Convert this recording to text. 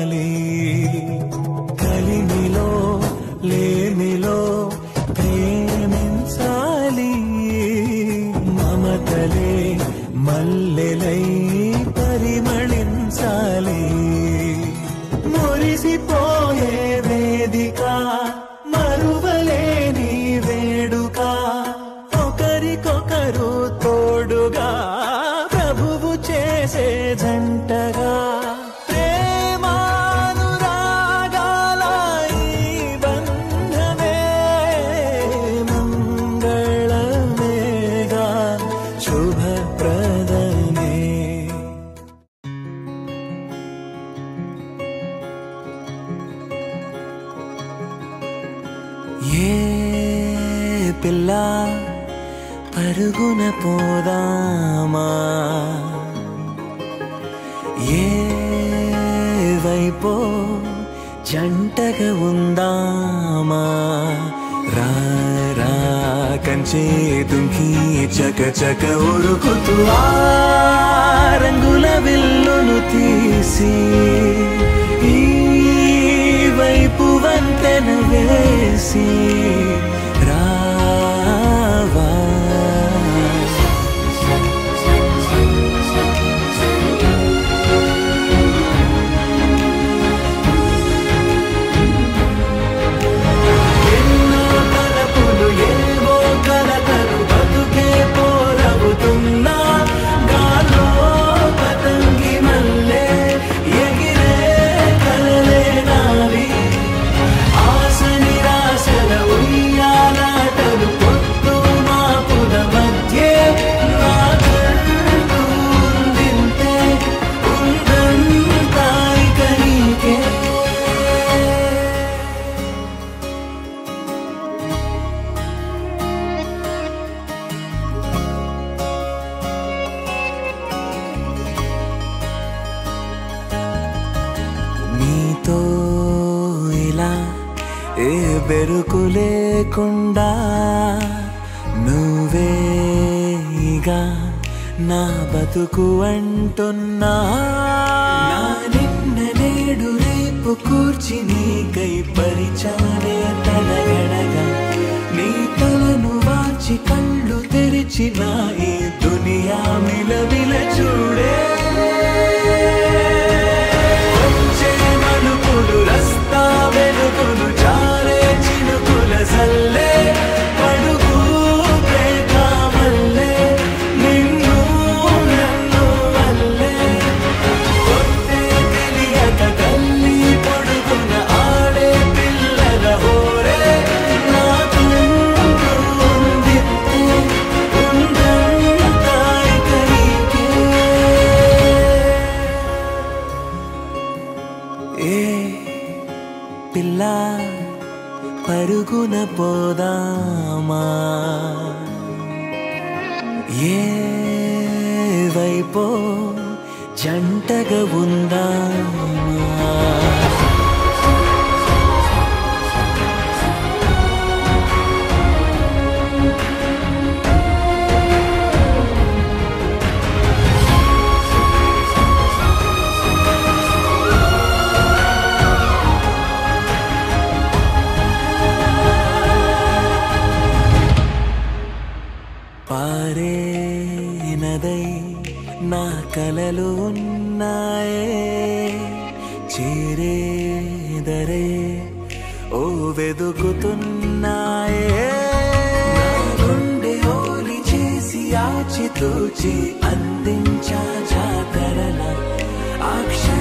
ఉండాలి కలిమిలో లేమిలో ప్రేమించాలి మమతలే మల్లెలై పరిమళించాలి మురిసిపోయే వేదిక మరువలేని వేడుక ఒకరికొకరు తోడుగా ప్రభువు చేసే జంటగా ప్రేమానురాగాల ఈ బంధమే మంగళమేగా శుభప్రదమే ఏ పిల్ల పరుగున పోదామా ఏ వైపో జంటగా ఉందామా రా రా కంచే దుంకి చక చక ఉరుకుతూ ఆ రంగుల విల్లును తీసి ఈ వైపు వంతెన వేసి రావా ఎన్నో తలపులు ఏవో కలతలు బతుకే పోరవుతున్నా గాల్లో పతంగి మల్లె ఎగిరే కలలే నావి ఆశ నిరాశల ఉయ్యాలాటలు పొత్తు మాపుల మధ్య నాకంటూ ఉందింతే ఉందంతా ఇక నీకే నీతో ఇలా ఏ బెరుకు లేకుండా నువ్వేగా నా బతుకు అంటున్నా నా నిన్న నేడు రేపు కూర్చి నీకై పరిచానే తడగడగా నీ తలను వాచి కళ్ళు తెరిచి నా ఈ దునియా మిలవిల చూడే వచ్చే మలుపులు రస్తా వెలుగులు జారే చినుకుల సల్లే పడుగు ప్రేమ మల్లే నిన్ను నన్ను వల్లే కొట్టే తెలియక తల్లి పొడుగున ఆడే పిల్లల హోరే నాకు ఉందితే ఉందంతా ఇక నీకే ఏ పిల్ల పరుగున పోదామా ఏ వైపో జంటగా ఉందామా పారే నదై నా కలలు ఉన్నాయే చేరేదరే ఓ వెదుకుతున్నాయే నా గుండె ఓలి చేసి ఆచితూచి అందించా జాతరల ఆ క్షణ